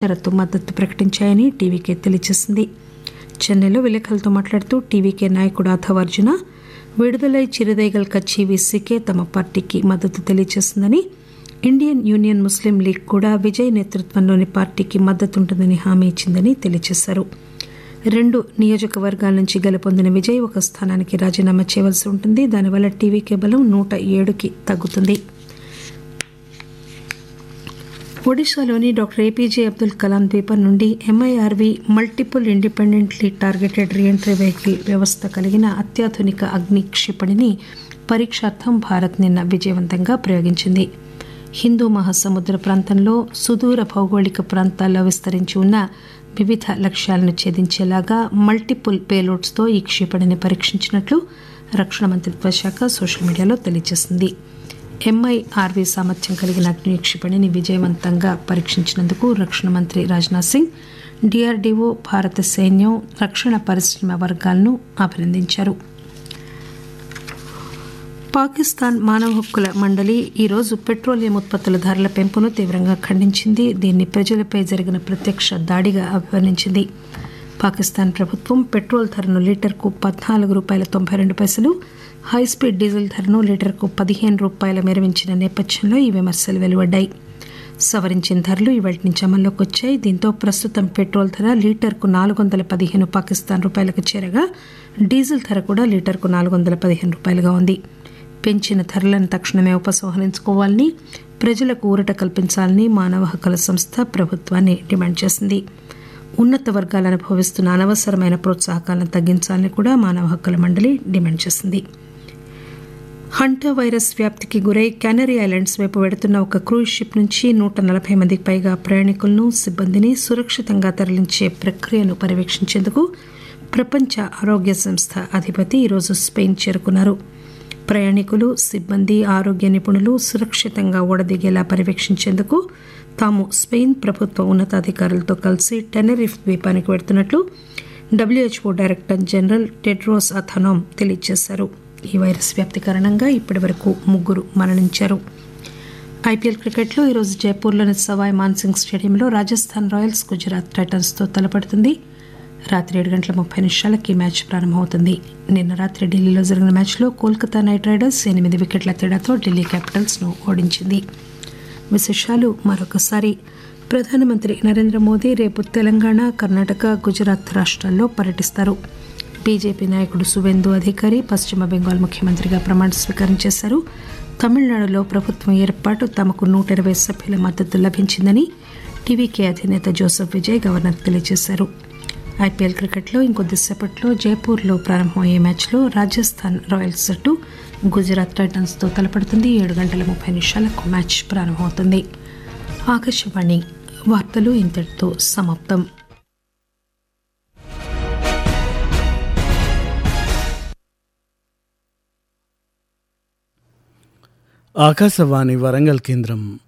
బేషరతు మద్దతు ప్రకటించాయని టీవీకే తెలియజేసింది చెన్నైలో విలేకరులతో మాట్లాడుతూ టీవీకే నాయకుడు అథవ్ అర్జున విడుదలై చిరుదైగల్ కచ్చి వీసీకే తమ పార్టీకి మద్దతు తెలియజేసిందని ఇండియన్ యూనియన్ ముస్లిం లీగ్ కూడా విజయ్ నేతృత్వంలోని పార్టీకి మద్దతుంటుందని హామీ ఇచ్చిందని తెలియజేశారు రెండు నియోజకవర్గాల నుంచి గెలుపొందిన విజయ్ ఒక స్థానానికి రాజీనామా చేయవలసి ఉంటుంది దానివల్ల టీవీకే బలం నూట ఏడుకి తగ్గుతుంది ఒడిశాలోని డాక్టర్ ఏపీజే అబ్దుల్ కలాం ద్వీపం నుండి MIRV multiple independently targeted reentry vehicle వ్యవస్థ కలిగిన అత్యాధునిక అగ్ని క్షిపణిని పరీక్షార్థం భారత్ నిన్న విజయవంతంగా ప్రయోగించింది హిందూ మహాసముద్ర ప్రాంతంలో సుదూర భౌగోళిక ప్రాంతాల్లో విస్తరించి ఉన్న వివిధ లక్ష్యాలను ఛేదించేలాగా మల్టిపుల్ పేలోడ్స్తో ఈ క్షిపణిని పరీక్షించినట్లు రక్షణ మంత్రిత్వ శాఖ సోషల్ మీడియాలో తెలియజేసింది ఎంఐఆర్వి సామర్థ్యం కలిగిన అగ్ని క్షిపణిని విజయవంతంగా పరీక్షించినందుకు రక్షణ మంత్రి రాజ్నాథ్ సింగ్ డిఆర్డీఓ భారత సైన్యం రక్షణ పరిశ్రమ వర్గాలను అభినందించారు పాకిస్తాన్ మానవ హక్కుల మండలి ఈరోజు పెట్రోలియం ఉత్పత్తుల ధరల పెంపును తీవ్రంగా ఖండించింది దీన్ని ప్రజలపై జరిగిన ప్రత్యక్ష దాడిగా అభివర్ణించింది పాకిస్తాన్ ప్రభుత్వం పెట్రోల్ ధరను లీటర్కు పద్నాలుగు రూపాయల తొంభై రెండు పైసలు హైస్పీడ్ డీజిల్ ధరను లీటర్కు పదిహేను రూపాయల మెరవించిన నేపథ్యంలో ఈ విమర్శలు వెలువడ్డాయి సవరించిన ధరలు ఇవాటి నుంచి అమల్లోకి వచ్చాయి దీంతో ప్రస్తుతం పెట్రోల్ ధర లీటర్కు నాలుగు వందల పదిహేను పాకిస్తాన్ రూపాయలకు చేరగా డీజిల్ ధర కూడా లీటర్కు నాలుగు వందల పదిహేను రూపాయలుగా ఉంది పెంచిన ధరలను తక్షణమే ఉపసంహరించుకోవాలని ప్రజలకు ఊరట కల్పించాలని మానవ హక్కుల సంస్థ ప్రభుత్వాన్ని డిమాండ్ చేసింది ఉన్నత వర్గాలు అనుభవిస్తున్న అనవసరమైన ప్రోత్సాహకాలను తగ్గించాలని కూడా మానవ హక్కుల మండలి డిమాండ్ చేసింది హంటా వైరస్ వ్యాప్తికి గురై కెనరీ ఐలాండ్స్ వైపు వెడుతున్న ఒక క్రూజ్ షిప్ నుంచి నూట నలభై మందికి పైగా ప్రయాణికులను సిబ్బందిని సురక్షితంగా తరలించే ప్రక్రియను పర్యవేక్షించేందుకు ప్రపంచ ఆరోగ్య సంస్థ అధిపతి ఈరోజు స్పెయిన్ చేరుకున్నారు ప్రయాణికులు సిబ్బంది ఆరోగ్య నిపుణులు సురక్షితంగా ఓడదిగేలా పర్యవేక్షించేందుకు తాము స్పెయిన్ ప్రభుత్వ ఉన్నతాధికారులతో కలిసి టెనరిఫ్ ద్వీపానికి వెడుతున్నట్లు WHO director general Tedros Adhanom తెలియజేశారు ఈ వైరస్ వ్యాప్తి కారణంగా ఇప్పటి వరకు ముగ్గురు మరణించారు ఐపీఎల్ క్రికెట్లో ఈరోజు జైపూర్లోని సవాయ్ మాన్సింగ్ స్టేడియంలో రాజస్థాన్ రాయల్స్ గుజరాత్ టైటన్స్తో తలపడుతుంది రాత్రి ఏడు గంటల ముప్పై నిమిషాలకి మ్యాచ్ ప్రారంభమవుతుంది నిన్న రాత్రి ఢిల్లీలో జరిగిన మ్యాచ్లో కోల్కతా నైట్ రైడర్స్ ఎనిమిది వికెట్ల తేడాతో ఢిల్లీ క్యాపిటల్స్ను ఓడించింది విశేషాలు మరొకసారి ప్రధానమంత్రి నరేంద్ర మోదీ రేపు తెలంగాణ కర్ణాటక గుజరాత్ రాష్ట్రాల్లో పర్యటిస్తారు బీజేపీ నాయకుడు సువేందు అధికారి పశ్చిమ బెంగాల్ ముఖ్యమంత్రిగా ప్రమాణ స్వీకారం చేశారు తమిళనాడులో ప్రభుత్వం ఏర్పాటు తమకు నూట ఇరవై సభ్యుల మద్దతు లభించిందని టీవీకే అధినేత జోసెఫ్ విజయ్ గవర్నర్ తెలియజేశారు ఐపీఎల్ క్రికెట్లో ఇంకొద్దిసేపట్లో జైపూర్లో ప్రారంభమయ్యే మ్యాచ్లో రాజస్థాన్ రాయల్స్ జట్టు గుజరాత్ టైటన్స్తో తలపడుతుంది ఏడు గంటల ముప్పై నిమిషాలకు మ్యాచ్ ప్రారంభమవుతుంది ఆకాశవాణి వార్తలు ఇంతటితో సమాప్తం ఆకాశవాణి వరంగల్ కేంద్రం